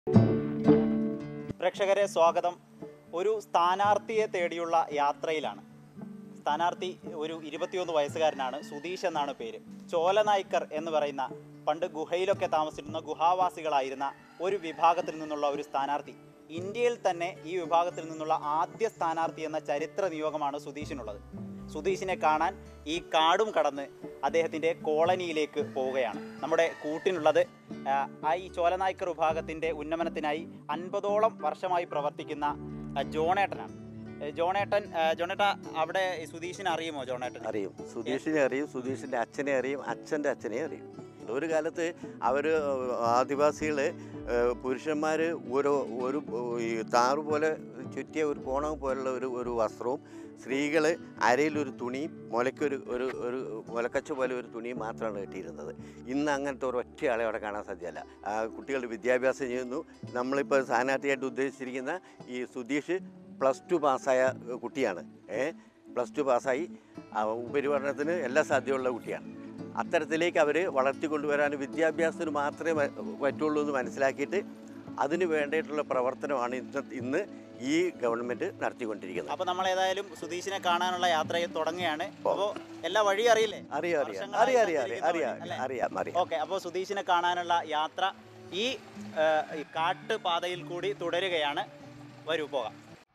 പ്രേക്ഷകരെ സ്വാഗതം ഒരു സ്ഥാനാർത്ഥിയെ തേടിയുള്ള യാത്രയിലാണ് സ്ഥാനാർത്ഥി ഒരു ഇരുപത്തിയൊന്ന് വയസ്സുകാരനാണ് സുധീഷ് എന്നാണ് പേര് ചോലനായ്ക്കർ എന്ന് പറയുന്ന പണ്ട് ഗുഹയിലൊക്കെ താമസിച്ചിരുന്ന ഗുഹാവാസികളായിരുന്ന ഒരു വിഭാഗത്തിൽ നിന്നുള്ള ഒരു സ്ഥാനാർത്ഥി ഇന്ത്യയിൽ തന്നെ ഈ വിഭാഗത്തിൽ നിന്നുള്ള ആദ്യ സ്ഥാനാർത്ഥി എന്ന ചരിത്ര നിയോഗമാണ് സുധീഷിനുള്ളത് സുധീഷിനെ കാണാൻ ഈ കാടും കടന്ന് അദ്ദേഹത്തിൻ്റെ കോളനിയിലേക്ക് പോവുകയാണ് നമ്മുടെ കൂട്ടിനുള്ളത് ആ, ആ ഈ ചോലനായ്ക്കർ വിഭാഗത്തിൻ്റെ ഉന്നമനത്തിനായി അൻപതോളം വർഷമായി പ്രവർത്തിക്കുന്ന ആ, ജോണേട്ടനാണ് ഏ, ജോണേട്ടൻ ആ, ജോണേട്ട അവിടെ ഈ സുധീഷിനെ അറിയുമോ ജോണേട്ടൻ അറിയും സുധീഷിനെ അറിയും സുധീഷിൻ്റെ അച്ഛനെ അറിയും അച്ഛൻ്റെ അച്ഛനെ അറിയും ഒരു കാലത്ത് അവർ ആദിവാസികൾ പുരുഷന്മാർ ഒരു ഒരു ഈ താറ് പോലെ ചുറ്റിയ ഒരു കോണം പോലുള്ള ഒരു ഒരു വസ്ത്രവും സ്ത്രീകൾ അരയിലൊരു തുണിയും മുലയ്ക്കൊരു ഒരു ഒരു മുലക്കച്ച പോലെ ഒരു തുണിയും മാത്രമാണ് കെട്ടിയിരുന്നത് ഇന്ന് അങ്ങനത്തെ ഒരു ഒറ്റ ആളെ അവിടെ കാണാൻ സാധ്യമല്ല ആ, കുട്ടികൾ വിദ്യാഭ്യാസം ചെയ്യുന്നു നമ്മളിപ്പോൾ സ്ഥാനാർത്ഥിയായിട്ട് ഉദ്ദേശിച്ചിരിക്കുന്ന ഈ സുധീഷ് പ്ലസ് ടു പാസ്സായ കുട്ടിയാണ് ഏ പ്ലസ് ടു പാസ്സായി ആ, ഉപരിപഠനത്തിന് എല്ലാ സാധ്യതയുള്ള കുട്ടിയാണ് അത്തരത്തിലേക്ക് അവർ വളർത്തിക്കൊണ്ടുവരാൻ വിദ്യാഭ്യാസത്തിന് മാത്രമേ പ- പറ്റുള്ളൂ എന്ന് മനസ്സിലാക്കിയിട്ട് അതിന് വേണ്ടിയിട്ടുള്ള പ്രവർത്തനമാണ് ഇന്ന് ഇന്ന് ഈ ഗവൺമെൻറ് നടത്തിക്കൊണ്ടിരിക്കുന്നത് അപ്പോൾ നമ്മൾ ഏതായാലും സുധീഷിനെ കാണാനുള്ള യാത്ര തുടങ്ങുകയാണ് അപ്പോൾ എല്ലാ വഴി അറിയില്ലേ അറിയാം അറിയാം വർഷങ്ങളായി അറിയാം അറിയാം അറിയാം സഞ്ചരിക്കുന്ന അറിയാം വഴി, അല്ലേ? അറിയാം അറിയാം ഓക്കെ അപ്പോൾ സുധീഷിനെ കാണാനുള്ള യാത്ര ഈ ആ, ഈ കാട്ടുപാതയിൽ കൂടി തുടരുകയാണ് വരൂ പോകാം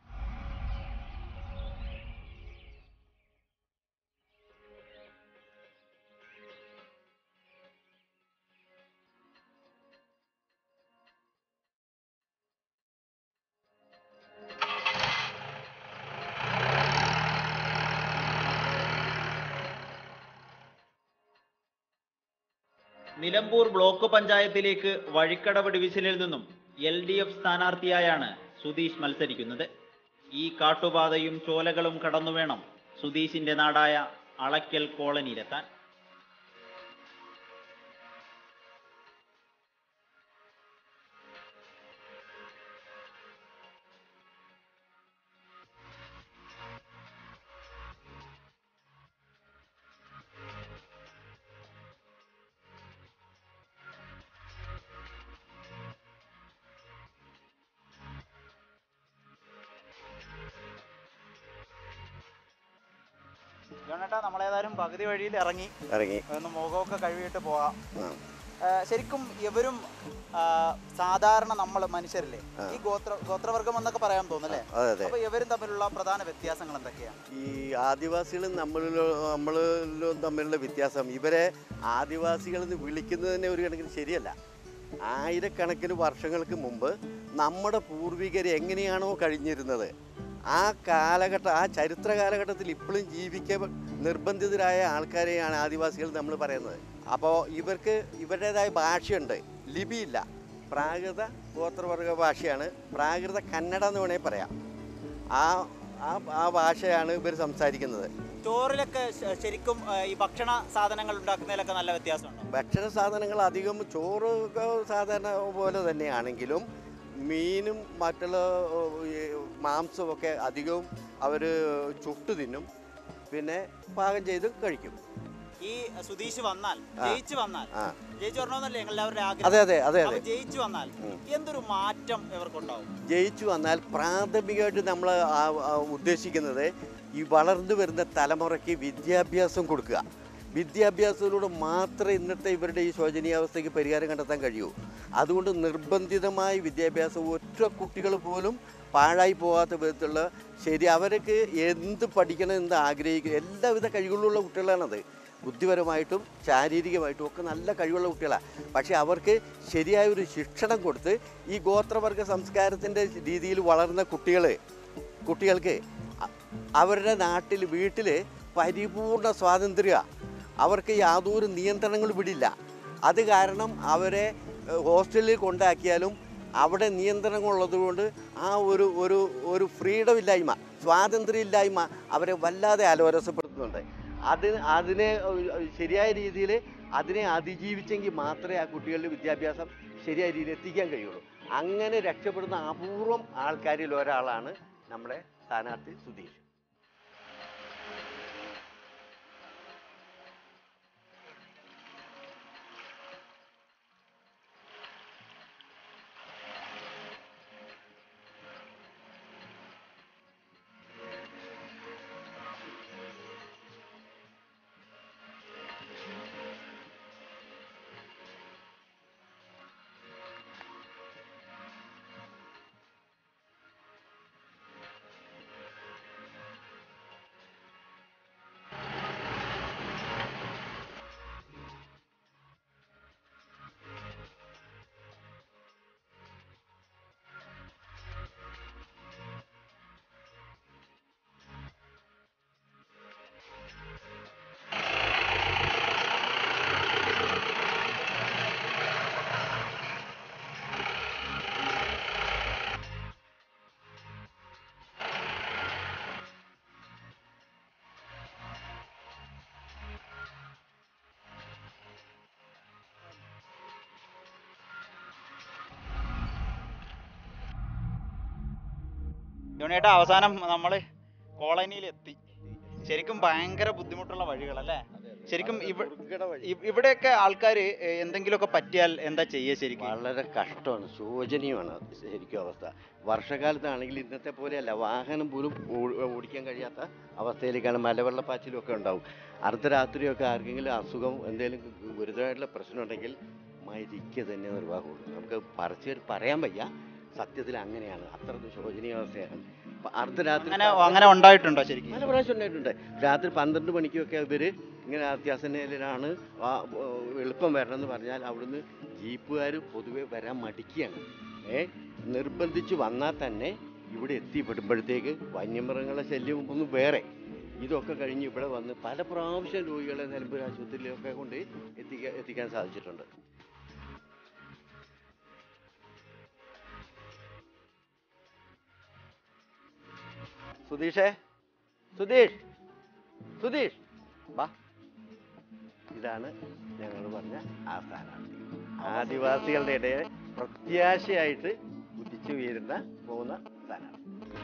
നിലമ്പൂർ ബ്ലോക്ക് പഞ്ചായത്തിലേക്ക് വഴിക്കടവ് ഡിവിഷനിൽ നിന്നും എൽ ഡി എഫ് സ്ഥാനാർത്ഥിയായാണ് സുധീഷ് മത്സരിക്കുന്നത് ഈ കാട്ടുപാതയും ചോലകളും കടന്നു വേണം സുധീഷിന്റെ നാടായ അളക്കൽ കോളനിയിലെത്താൻ ജോണേട്ടാ നമ്മളേതായാലും പകുതി വഴിയിൽ ഇറങ്ങി ഇറങ്ങി ഒന്ന് മുഖമൊക്കെ കഴുകിയിട്ട് പോകാം ആ. ആ, ശരിക്കും ഇവരും ആ, സാധാരണ നമ്മൾ മനുഷ്യരല്ലേ ആ. ഈ ഗോത്ര ഗോത്രവർഗം എന്നൊക്കെ പറയാൻ തോന്നുന്നല്ലേ അതെ അതെ അപ്പൊ ഇവരും തമ്മിലുള്ള പ്രധാന വ്യത്യാസങ്ങൾ എന്തൊക്കെയാണ് ഈ ആദിവാസികളും നമ്മളിലോ നമ്മളിലും തമ്മിലുള്ള വ്യത്യാസം ഇവരെ ആദിവാസികൾ എന്ന് വിളിക്കുന്നത് തന്നെ ഒരു കണക്കിന് ശരിയല്ല ആയിരക്കണക്കിന് വർഷങ്ങൾക്ക് മുമ്പ് നമ്മുടെ പൂർവികർ എങ്ങനെയാണോ കഴിഞ്ഞിരുന്നത് ആ കാലഘട്ടം ആ ചരിത്ര കാലഘട്ടത്തിൽ ഇപ്പോഴും ജീവിക്കാൻ നിർബന്ധിതരായ ആൾക്കാരെയാണ് ആദിവാസികൾ നമ്മൾ പറയുന്നത് അപ്പോൾ ഇവർക്ക് ഇവരുടേതായ ഭാഷയുണ്ട് ലിപിയില്ല പ്രാകൃത ഗോത്രവർഗ ഭാഷയാണ് പ്രാകൃത കന്നഡ എന്ന് വേണമെങ്കിൽ പറയാം ആ ആ ആ ഭാഷയാണ് ഇവർ സംസാരിക്കുന്നത് ചോറിലൊക്കെ ശ- ശരിക്കും ആ, ഈ ഭക്ഷണ സാധനങ്ങൾ ഉണ്ടാക്കുന്നതിലൊക്കെ നല്ല വ്യത്യാസമുണ്ടോ ഭക്ഷണ സാധനങ്ങൾ അധികം ചോറ് ഒക്കെ സാധാരണ പോലെ തന്നെയാണെങ്കിലും മീനും മറ്റുള്ള ഓ, ഈ മാംസവും ഒക്കെ അധികവും അവർ ചുട്ടു തിന്നും പിന്നെ പാകം ചെയ്ത് കഴിക്കും ഈ സുധീഷ് വന്നാൽ ആ. ജയിച്ചു വന്നാൽ ആ ജയിച്ചു വരണമെന്നല്ലേ ഞങ്ങൾ എല്ലാവരുടെ അതെ ആഗ്രഹം അതെ അതെ അപ്പൊ അതെ ജയിച്ചു വന്നാൽ ഉം. എന്തൊരു മാറ്റം ഇവർക്കുണ്ടാവും ജയിച്ചു വന്നാൽ പ്രാഥമികമായിട്ട് നമ്മൾ ഉദ്ദേശിക്കുന്നത് ഈ വളർന്നു വരുന്ന തലമുറയ്ക്ക് വിദ്യാഭ്യാസം കൊടുക്കുക വിദ്യാഭ്യാസത്തിലൂടെ മാത്രമേ ഇന്നത്തെ ഇവരുടെ ഈ ശോചനീയാവസ്ഥയ്ക്ക് പരിഹാരം കണ്ടെത്താൻ കഴിയൂ അതുകൊണ്ട് നിർബന്ധിതമായി വിദ്യാഭ്യാസം ഒറ്റ കുട്ടികൾ പോലും പാഴായി പോകാത്ത വിധത്തിലുള്ള ശരി അവർക്ക് എന്ത് പഠിക്കണം എന്ന് ആഗ്രഹിക്കുന്ന എല്ലാവിധ കഴിവുകളുള്ള കുട്ടികളാണത് ബുദ്ധിപരമായിട്ടും ശാരീരികമായിട്ടും ഒക്കെ നല്ല കഴിവുള്ള കുട്ടികളാണ് പക്ഷേ അവർക്ക് ശരിയായ ഒരു ശിക്ഷണം കൊടുത്ത് ഈ ഗോത്രവർഗ സംസ്കാരത്തിൻ്റെ രീതിയിൽ വളർന്ന കുട്ടികൾ കുട്ടികൾക്ക് അ- അവരുടെ നാട്ടിൽ വീട്ടിൽ പരിപൂർണ സ്വാതന്ത്ര്യ അവർക്ക് യാതൊരു നിയന്ത്രണങ്ങളും വിടില്ല അത് കാരണം അവരെ ഏഹ്, ഹോസ്റ്റലിൽ കൊണ്ടാക്കിയാലും അവിടെ നിയന്ത്രണങ്ങളുള്ളതുകൊണ്ട് ആ ഒരു ഒരു ഒരു ഫ്രീഡം ഇല്ലായ്മ സ്വാതന്ത്ര്യം ഇല്ലായ്മ അവരെ വല്ലാതെ അലോരസപ്പെടുത്തുന്നുണ്ട് അത് അതിനെ ഏഹ്, ശരിയായ രീതിയിൽ അതിനെ അതിജീവിച്ചെങ്കിൽ മാത്രമേ ആ കുട്ടികളുടെ വിദ്യാഭ്യാസം ശരിയായ രീതിയിൽ എത്തിക്കാൻ കഴിയുള്ളൂ അങ്ങനെ രക്ഷപ്പെടുന്ന അപൂർവം ആൾക്കാരിൽ ഒരാളാണ് നമ്മുടെ സ്ഥാനാർത്ഥി സുധീഷ് ജോണിയേട്ടാ അവസാനം നമ്മൾ കോളനിയിൽ എത്തി ശരിക്കും ഭയങ്കര ബുദ്ധിമുട്ടുള്ള വഴികളല്ലേ ശരിക്കും ഇവ- ഇ- ഇവിടെയൊക്കെ ആൾക്കാർ എന്തെങ്കിലുമൊക്കെ പറ്റിയാൽ എന്താ ചെയ്യുക ശരിക്കും വളരെ കഷ്ടമാണ് ശോചനീയമാണ് അത് ശരിക്കും അവസ്ഥ വർഷകാലത്താണെങ്കിൽ ഇന്നത്തെ പോലെയല്ല വാഹനം പോലും ഓ- ഓടിക്കാൻ കഴിയാത്ത അവസ്ഥയിലേക്കാണ് മലവെള്ളപ്പാച്ചിലും ഒക്കെ ഉണ്ടാവും അർദ്ധരാത്രിയൊക്കെ ആർക്കെങ്കിലും അസുഖം എന്തെങ്കിലും ഗുരുതരമായിട്ടുള്ള പ്രശ്നം ഉണ്ടെങ്കിൽ മരിക്കുക തന്നെ നിർവാഹമുള്ളൂ നമുക്ക് പറിച്ച് പറയാൻ വയ്യ സത്യത്തിൽ അങ്ങനെയാണ് അത്ര ശോചനീയ അവസ്ഥയാണ് അപ്പൊ അർദ്ധരാത്രി അങ്ങനെ അങ്ങനെ ഉണ്ടായിട്ടുണ്ടോ ശരിക്കും പല പ്രാവശ്യം ഉണ്ടായിട്ടുണ്ട് രാത്രി പന്ത്രണ്ട് മണിക്കൊക്കെ ഇവർ ഇങ്ങനെ അത്യാസനയിലാണ് ആ, ഓ, എളുപ്പം വരണം എന്ന് പറഞ്ഞാൽ അവിടുന്ന് ജീപ്പുകാർ പൊതുവെ വരാൻ മടിക്കുകയാണ് ഏ നിർബന്ധിച്ച് വന്നാൽ തന്നെ ഇവിടെ എത്തിപ്പെടുമ്പോഴത്തേക്ക് വന്യമൃഗങ്ങളെ ശല്യം ഒന്ന് വേറെ ഇതൊക്കെ കഴിഞ്ഞ് ഇവിടെ വന്ന് പല പ്രാവശ്യം രോഗികളെ നിലമ്പൂർ ആശുപത്രിയിലൊക്കെ കൊണ്ട് എത്തിക്കാൻ എത്തിക്കാൻ സാധിച്ചിട്ടുണ്ട് സുധീഷേ സുധീഷ് സുധീഷ് വാ ഇതാണ് ഞങ്ങൾ പറഞ്ഞ ആ സ്ഥാനാർത്ഥി ആദിവാസികളുടെ ഇടയിൽ പ്രത്യാശയായിട്ട് ഉദിച്ചു ഉയരുന്ന പോകുന്ന സ്ഥാനാർത്ഥി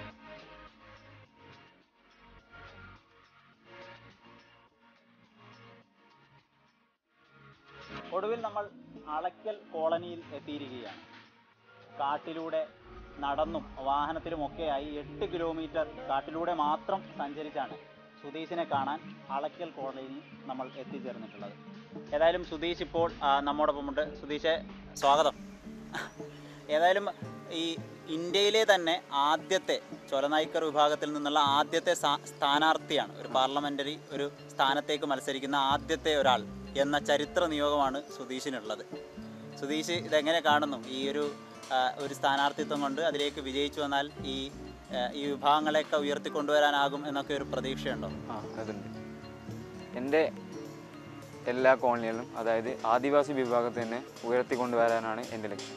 ഒടുവിൽ നമ്മൾ അളക്കൽ കോളനിയിൽ എത്തിയിരിക്കുകയാണ് കാട്ടിലൂടെ നടന്നും വാഹനത്തിലുമൊക്കെയായി എട്ട് കിലോമീറ്റർ കാട്ടിലൂടെ മാത്രം സഞ്ചരിച്ചാണ് സുധീഷിനെ കാണാൻ അളക്കൽ കോളനിയിൽ നമ്മൾ എത്തിച്ചേർന്നിട്ടുള്ളത് ഏതായാലും സുധീഷ് ഇപ്പോൾ ആ, നമ്മോടൊപ്പമുണ്ട് സുധീഷെ സ്വാഗതം ഏതായാലും ഈ ഇന്ത്യയിലെ തന്നെ ആദ്യത്തെ ചോലനായ്ക്കർ വിഭാഗത്തിൽ നിന്നുള്ള ആദ്യത്തെ സ്ഥാ- സ്ഥാനാർത്ഥിയാണ് ഒരു പാർലമെന്ററി ഒരു സ്ഥാനത്തേക്ക് മത്സരിക്കുന്ന ആദ്യത്തെ ഒരാൾ എന്ന ചരിത്ര നിയോഗമാണ് സുധീഷിനുള്ളത് സുധീഷ് ഇതെങ്ങനെ കാണുന്നു ഈ ഒരു ആ, ഒരു സ്ഥാനാർത്ഥിത്വം കൊണ്ട് അതിലേക്ക് വിജയിച്ചു വന്നാൽ ഈ ആ, ഈ വിഭാഗങ്ങളെയൊക്കെ ഉയർത്തിക്കൊണ്ടുവരാനാകും എന്നൊക്കെ ഒരു പ്രതീക്ഷയുണ്ടോ ആ അതുണ്ട് എൻ്റെ എല്ലാ കോളനികളിലും അതായത് ആദിവാസി വിഭാഗത്തെ തന്നെ ഉയർത്തിക്കൊണ്ടുവരാനാണ് എൻ്റെ ലക്ഷ്യം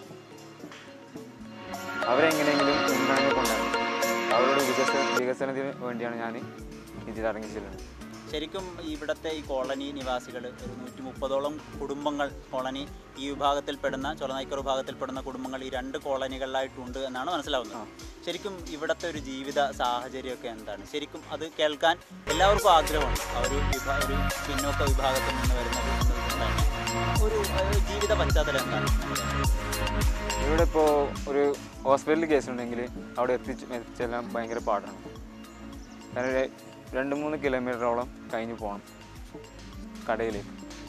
അവരെങ്ങനെയെങ്കിലും മുൻഗണന കൊണ്ടുവരണം അവരുടെ വികസന വികസനത്തിന് വേണ്ടിയാണ് ഞാൻ ഇതിൽ ഇറങ്ങിച്ചെല്ലുന്നത് ശരിക്കും ഇവിടുത്തെ ഈ കോളനി നിവാസികൾ ഒരു നൂറ്റി മുപ്പതോളം കുടുംബങ്ങൾ കോളനി ഈ വിഭാഗത്തിൽപ്പെടുന്ന ചൊലനായ്ക്കർ വിഭാഗത്തിൽപ്പെടുന്ന കുടുംബങ്ങൾ ഈ രണ്ട് കോളനികളിലായിട്ടുണ്ട് എന്നാണ് മനസ്സിലാവുന്നത് ശരിക്കും ഇവിടുത്തെ ഒരു ജീവിത സാഹചര്യമൊക്കെ എന്താണ് ശരിക്കും അത് കേൾക്കാൻ എല്ലാവർക്കും ആഗ്രഹമുണ്ട് ആ ഒരു വിഭാ ഒരു പിന്നോക്ക വിഭാഗത്തിൽ നിന്ന് വരുന്നത് എന്നത് തന്നെ ഒരു ഏഹ്, ജീവിത പശ്ചാത്തലം എന്താണ് ഇവിടെ ഇപ്പോൾ ഒരു ഹോസ്പിറ്റലിൽ കേസ് ഉണ്ടെങ്കിൽ അവിടെ എത്തിച്ച് എത്തിച്ചെല്ലാൻ ഭയങ്കര പാടാണ് കാരണം ഒരു രണ്ട് മൂന്ന് കിലോമീറ്ററോളം കഴിഞ്ഞ് പോകണം കടയിലേക്ക്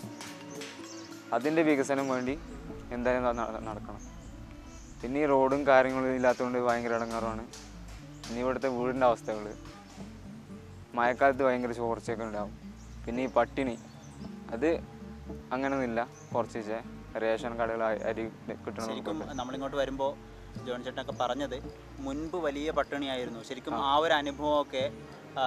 അതിൻ്റെ വികസനം വേണ്ടി എന്തായാലും ന- ന- നടക്കണം പിന്നെ ഈ റോഡും കാര്യങ്ങളും ഇല്ലാത്തതുകൊണ്ട് ഭയങ്കര ഇടങ്ങാറുമാണ് പിന്നെ ഇവിടുത്തെ വീടിൻ്റെ അവസ്ഥകൾ മഴക്കാലത്ത് ഭയങ്കര ചോർച്ചയൊക്കെ ഉണ്ടാവും പിന്നെ ഈ പട്ടിണി അത് അങ്ങനെയൊന്നുമില്ല കുറച്ച് വെച്ചാൽ റേഷൻ കടകൾ അരി കിട്ടണം ശരിക്കും നമ്മളിങ്ങോട്ട് വരുമ്പോൾ ജോൺ ചേട്ടനൊക്കെ പറഞ്ഞത് മുൻപ് വലിയ പട്ടിണിയായിരുന്നു ശരിക്കും ആ ഒരു അനുഭവമൊക്കെ ആ,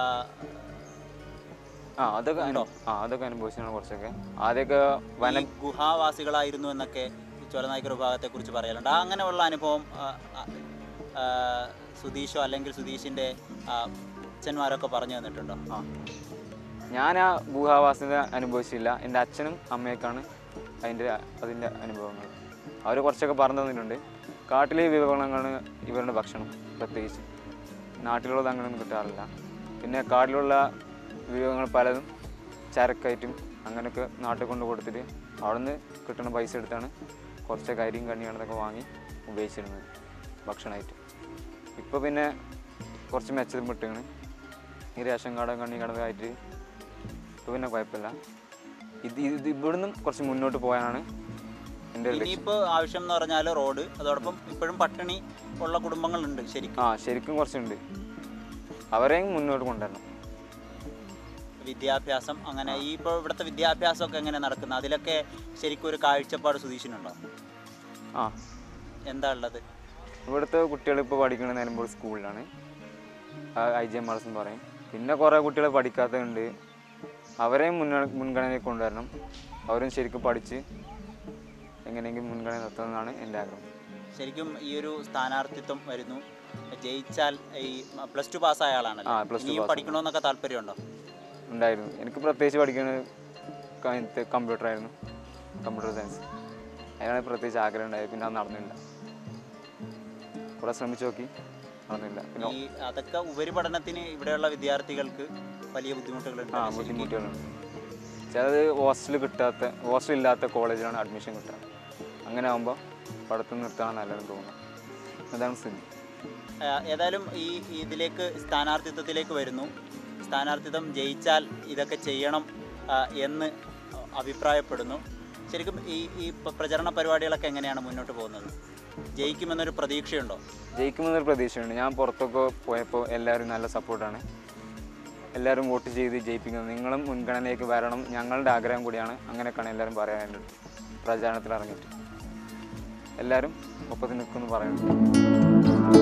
ആ അതൊക്കെ അനു- ആ അതൊക്കെ അനുഭവിച്ചാണ് കുറച്ചൊക്കെ ആദ്യമൊക്കെ വന ഈ ഗുഹാവാസികളായിരുന്നു എന്നൊക്കെ ഈ ചോലനായ്ക്കർ വിഭാഗത്തെ കുറിച്ച് പറയലുണ്ട് ആ അങ്ങനെയുള്ള അനുഭവം ആ, ആ, ആ, സുധീഷോ അല്ലെങ്കിൽ സുധീഷിന്റെ ആ, അച്ഛന്മാരൊക്കെ പറഞ്ഞു തന്നിട്ടുണ്ടോ ആ ഞാൻ ആ ഗുഹാവാസത അനുഭവിച്ചില്ല എൻ്റെ അച്ഛനും അമ്മയൊക്കെയാണ് അതിൻ്റെ അതിൻ്റെ അനുഭവങ്ങൾ അവർ കുറച്ചൊക്കെ പറഞ്ഞു തന്നിട്ടുണ്ട് കാട്ടിലെ വിഭവങ്ങളാണ് ഇവരുടെ ഭക്ഷണം പ്രത്യേകിച്ച് നാട്ടിലുള്ളത് അങ്ങനെയൊന്നും കിട്ടാറില്ല പിന്നെ കാട്ടിലുള്ള വിഭവങ്ങൾ പലതും ചരക്കായിട്ടും അങ്ങനെയൊക്കെ നാട്ടിൽ കൊണ്ട് കൊടുത്തിട്ട് അവിടെ നിന്ന് കിട്ടുന്ന പൈസ എടുത്താണ് കുറച്ചൊക്കെ അരിയും കണ്ണിയാണെന്നൊക്കെ വാങ്ങി ഉപയോഗിച്ചിരുന്നത് ഭക്ഷണമായിട്ട് ഇപ്പോൾ പിന്നെ കുറച്ച് മെച്ചം വിട്ടുകയാണ് ഈ റേഷൻ കാർഡ് കണ്ണി കടന്നതായിട്ട് ഇപ്പോൾ പിന്നെ കുഴപ്പമില്ല ഇത് ഇത് ഇവിടുന്നും കുറച്ച് മുന്നോട്ട് പോകാനാണ് എൻ്റെ ഒരു ലക്ഷ്യം ഇനിയിപ്പോൾ ആവശ്യം എന്ന് പറഞ്ഞാൽ റോഡ് അതോടൊപ്പം ഇപ്പോഴും പട്ടിണി ഉള്ള കുടുംബങ്ങളുണ്ട് ശരിക്കും ആ ശരിക്കും കുറച്ചുണ്ട് അവരെയും മുന്നോട്ട് കൊണ്ടുവരണം വിദ്യാഭ്യാസം അങ്ങനെ ഈ ഇപ്പോൾ ഇവിടുത്തെ വിദ്യാഭ്യാസമൊക്കെ എങ്ങനെ നടക്കുന്നത് അതിലൊക്കെ ശരിക്കും ഒരു കാഴ്ചപ്പാട് സുധീഷിനുണ്ടോ ആ എന്താ ഉള്ളത് ഇവിടുത്തെ കുട്ടികൾ ഇപ്പോൾ പഠിക്കുന്നത് നിലമ്പൂർ സ്കൂളിലാണ് I G M R S എന്ന് പറയും പിന്നെ കുറേ കുട്ടികൾ പഠിക്കാത്തതുണ്ട് അവരെയും മുൻഗ മുൻഗണനയിൽ കൊണ്ടുവരണം അവരും ശരിക്കും പഠിച്ച് എങ്ങനെയെങ്കിലും മുൻഗണന നിർത്തണമെന്നാണ് എൻ്റെ ആഗ്രഹം ശരിക്കും ഈ ഒരു സ്ഥാനാർത്ഥിത്വം വരുന്നു ജയിച്ചാൽ ഈ പ്ലസ് ടു പാസ്സായ ആ, ആളാണല്ലോ plus two ഇനിയും pass. പഠിക്കണമെന്നൊക്കെ താല്പര്യമുണ്ടോ ഉണ്ടായിരുന്നു എനിക്ക് പ്രത്യേകിച്ച് പഠിക്കുന്നത് കമ്പ്യൂട്ടർ ആയിരുന്നു കമ്പ്യൂട്ടർ സയൻസ് അതിനാണ് പ്രത്യേകിച്ച് ആഗ്രഹം ഉണ്ടായത് പിന്നെ അത് നടന്നില്ല കുറേ ശ്രമിച്ചു നോക്കി നടന്നില്ല പിന്നെ ഈ അതൊക്കെ ഉപരിപഠനത്തിന് ഇവിടെയുള്ള വിദ്യാർത്ഥികൾക്ക് വലിയ ബുദ്ധിമുട്ടുകളുണ്ട് ആ ബുദ്ധിമുട്ടുകളുണ്ട് ചിലത് ഹോസ്റ്റൽ കിട്ടാത്ത ഹോസ്റ്റൽ ഇല്ലാത്ത കോളേജിലാണ് അഡ്മിഷൻ കിട്ടുക അങ്ങനെ ആകുമ്പോൾ പഠിത്തം നിർത്താൻ നല്ലതെന്ന് തോന്നുന്നു അതാണ് സ്ഥിതി ആ, ഏതായാലും ഈ ഇതിലേക്ക് സ്ഥാനാർത്ഥിത്വത്തിലേക്ക് വരുന്നു സ്ഥാനാർത്ഥിത്വം ജയിച്ചാൽ ഇതൊക്കെ ചെയ്യണം ആ, എന്ന് അഭിപ്രായപ്പെടുന്നു ശരിക്കും ഈ ഈ പ- പ്രചരണ പരിപാടികളൊക്കെ എങ്ങനെയാണ് മുന്നോട്ട് പോകുന്നത് ജയിക്കുമെന്നൊരു പ്രതീക്ഷയുണ്ടോ ജയിക്കുമെന്നൊരു പ്രതീക്ഷയുണ്ട് ഞാൻ പുറത്തൊക്കെ പോയപ്പോൾ എല്ലാവരും നല്ല സപ്പോർട്ടാണ് എല്ലാവരും വോട്ട് ചെയ്ത് ജയിപ്പിക്കുന്നത് നിങ്ങളും മുൻഗണനയിലേക്ക് വരണം ഞങ്ങളുടെ ആഗ്രഹം കൂടിയാണ് അങ്ങനെയൊക്കെയാണ് എല്ലാവരും പറയാനുള്ളത് പ്രചാരണത്തിൽ ഇറങ്ങിയിട്ട് എല്ലാവരും ഒപ്പത്തിൽ നിൽക്കുമെന്ന് പറയുന്നു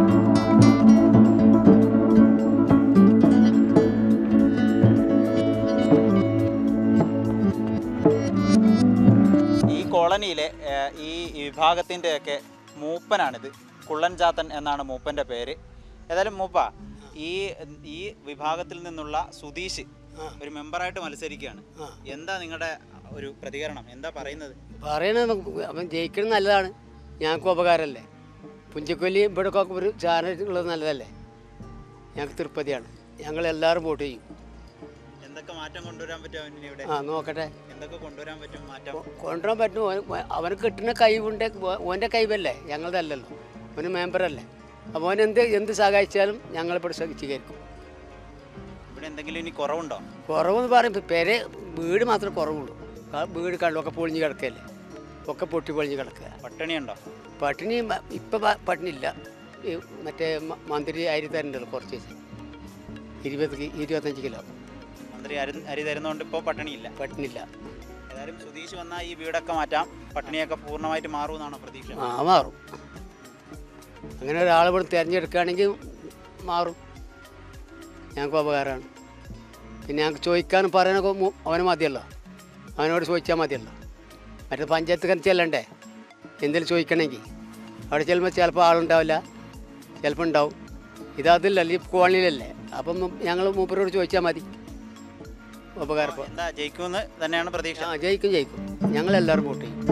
ഈ കോളനിയിലെ ആ, ഈ വിഭാഗത്തിൻ്റെയൊക്കെ മൂപ്പനാണിത് കുള്ളൻ ചാത്തൻ എന്നാണ് മൂപ്പൻ്റെ പേര് ഏതായാലും മൂപ്പ ഈ ഈ വിഭാഗത്തിൽ നിന്നുള്ള സുധീഷ് ഒരു മെമ്പറായിട്ട് മത്സരിക്കുകയാണ് എന്താ നിങ്ങളുടെ ഒരു പ്രതികരണം എന്താ പറയുന്നത് പറയണത് നമുക്ക് അവൻ ജയിക്കുന്നത് നല്ലതാണ് ഞങ്ങൾക്ക് ഉപകാരമല്ലേ പുഞ്ചക്കൊല്ലി ഇവിടെയൊക്കെ ഒരു ചാനൽ ഉള്ളത് നല്ലതല്ലേ ഞങ്ങൾക്ക് തൃപ്പതിയാണ് ഞങ്ങൾ എല്ലാവരും വോട്ട് ചെയ്യും എന്തൊക്കെ മാറ്റം കൊണ്ടുവരാൻ പറ്റും അവന് ഇവിടെ ആ നോക്കട്ടെ എന്തൊക്കെ കൊണ്ടുവരാൻ പറ്റും മാറ്റം കൊണ്ടുവരാൻ പറ്റും ഓന് അവന് കിട്ടുന്ന കഴിവുണ്ട് ഓൻ്റെ കഴിവല്ലേ ഞങ്ങളതല്ലല്ലോ അവന് മെമ്പറല്ലേ അപ്പോൾ ഓൻ എന്ത് എന്ത് സഹായിച്ചാലും ഞങ്ങളിവിടെ സ്വീകരിക്കും ഇവിടെ എന്തെങ്കിലും ഇനി കുറവുണ്ടോ കുറവെന്ന് പറയുമ്പോൾ പെരെ വീട് മാത്രമേ കുറവുള്ളൂ ആ വീട് കള്ളൊക്കെ പൊളിഞ്ഞ് കിടക്കല്ലേ ഒക്കെ പൊട്ടി പൊളിഞ്ഞ് കിടക്കുക പട്ടിണിയുണ്ടോ പട്ടിണി മ- ഇപ്പൊ പ- പട്ടിണിയില്ല ഈ മറ്റേ മ- മന്ത്രി അരി തരണ്ടല്ലോ കുറച്ച് ദിവസം. ഇരുപത് കി- ഇരുപത്തഞ്ച് കിലോ മന്ത്രി അരി അരി തരുന്നതുകൊണ്ട് ഇപ്പോൾ പട്ടിണിയില്ല പട്ടിണിയില്ല ഏതായാലും സുധീഷ് വന്നാൽ ഈ വീടൊക്കെ മാറ്റാം പട്ടിണിയൊക്കെ പൂർണ്ണമായിട്ട് മാറുമെന്നാണ് പ്രതീക്ഷ ആ മാറും അങ്ങനെ ഒരാൾ ഇവിടെ തിരഞ്ഞെടുക്കുകയാണെങ്കിൽ മാറും ഞങ്ങൾക്ക് ഉപകാരമാണ് പിന്നെ ഞങ്ങൾക്ക് ചോദിക്കാനും പറയാനൊക്കെ മു- അവന് മതിയല്ലോ അവനോട് ചോദിച്ചാൽ മതിയല്ലോ മറ്റേ പഞ്ചായത്ത് കണക്ക് ചെല്ലണ്ടേ എന്തെങ്കിലും ചോദിക്കണമെങ്കിൽ അവിടെ ചെല്ലുമ്പോൾ ചിലപ്പോൾ ആളുണ്ടാവില്ല ചിലപ്പോൾ ഉണ്ടാവും ഇതതില്ലല്ലോ ഈ കോളനിയിലല്ലേ അപ്പം ഞങ്ങൾ മൂപ്പരോട് ചോദിച്ചാൽ മതി ഉപകാരപ്പോൾ എന്താ ജയിക്കുമെന്ന് തന്നെയാണ് പ്രതീക്ഷ ആ ജയിക്കും ജയിക്കും ഞങ്ങളെല്ലാവരും വോട്ട് ചെയ്യും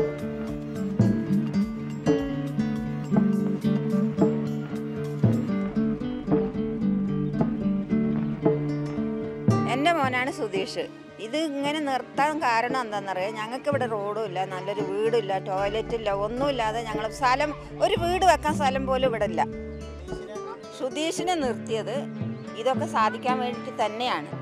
എൻ്റെ മോനാണ് സുധീഷ് ഇത് ഇങ്ങനെ നിർത്താൻ കാരണം എന്താണെന്നറിയാം ഞങ്ങൾക്ക് ഇവിടെ റോഡും ഇല്ല നല്ലൊരു വീടില്ല ടോയ്ലറ്റ് ഇല്ല ഒന്നുമില്ലാതെ ഞങ്ങൾ സ്ഥലം ഒരു വീട് വെക്കാൻ സ്ഥലം പോലും ഇവിടെ ഇല്ല സുധീഷിനെ നിർത്തിയത് ഇതൊക്കെ സാധിക്കാൻ വേണ്ടിയിട്ട് തന്നെയാണ്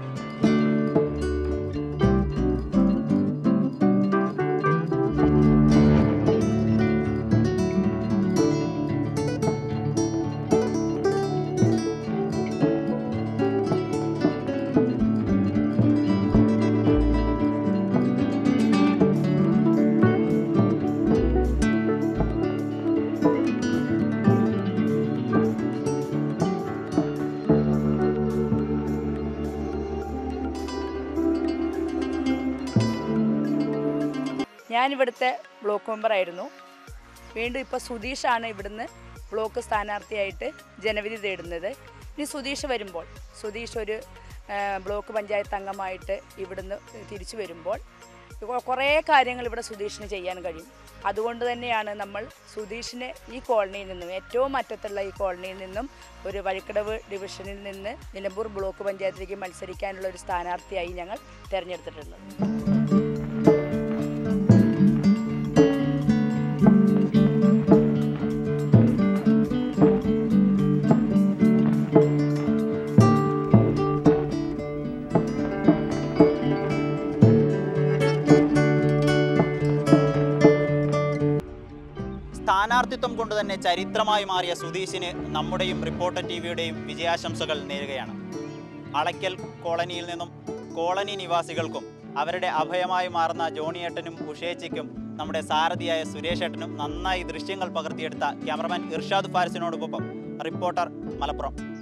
ഞാനിവിടുത്തെ ബ്ലോക്ക് മെമ്പറായിരുന്നു വീണ്ടും ഇപ്പോൾ സുധീഷാണ് ഇവിടുന്ന് ബ്ലോക്ക് സ്ഥാനാർത്ഥിയായിട്ട് ജനവിധി തേടുന്നത് ഇനി സുധീഷ് വരുമ്പോൾ സുധീഷ് ഒരു ആ, ബ്ലോക്ക് പഞ്ചായത്ത് അംഗമായിട്ട് ഇവിടുന്ന് തിരിച്ചു വരുമ്പോൾ കൊ- കുറേ കാര്യങ്ങൾ ഇവിടെ സുധീഷിന് ചെയ്യാൻ കഴിയും അതുകൊണ്ട് തന്നെയാണ് നമ്മൾ സുധീഷിനെ ഈ കോളനിയിൽ നിന്നും ഏറ്റവും അറ്റത്തുള്ള ഈ കോളനിയിൽ നിന്നും ഒരു വഴിക്കടവ് ഡിവിഷനിൽ നിന്ന് നിലമ്പൂർ ബ്ലോക്ക് പഞ്ചായത്തിലേക്ക് മത്സരിക്കാനുള്ള ഒരു സ്ഥാനാർത്ഥിയായി ഞങ്ങൾ തിരഞ്ഞെടുത്തിട്ടുള്ളത് സ്ഥാനാർത്ഥിത്വം കൊണ്ട് തന്നെ ചരിത്രമായി മാറിയ സുധീഷിന് നമ്മുടെയും റിപ്പോർട്ടർ ടി വിയുടെയും വിജയാശംസകൾ നേരുകയാണ് അളയ്ക്കൽ കോളനിയിൽ നിന്നും കോളനി നിവാസികൾക്കും അവരുടെ അഭയമായി മാറുന്ന ജോണിയേട്ടനും ഉഷേച്ചിക്കും നമ്മുടെ സാരഥിയായ സുരേഷ് ഏട്ടനും നന്നായി ദൃശ്യങ്ങൾ പകർത്തിയെടുത്ത ക്യാമറമാൻ ഇർഷാദ് ഫാരിസിനോടൊപ്പം റിപ്പോർട്ടർ മലപ്പുറം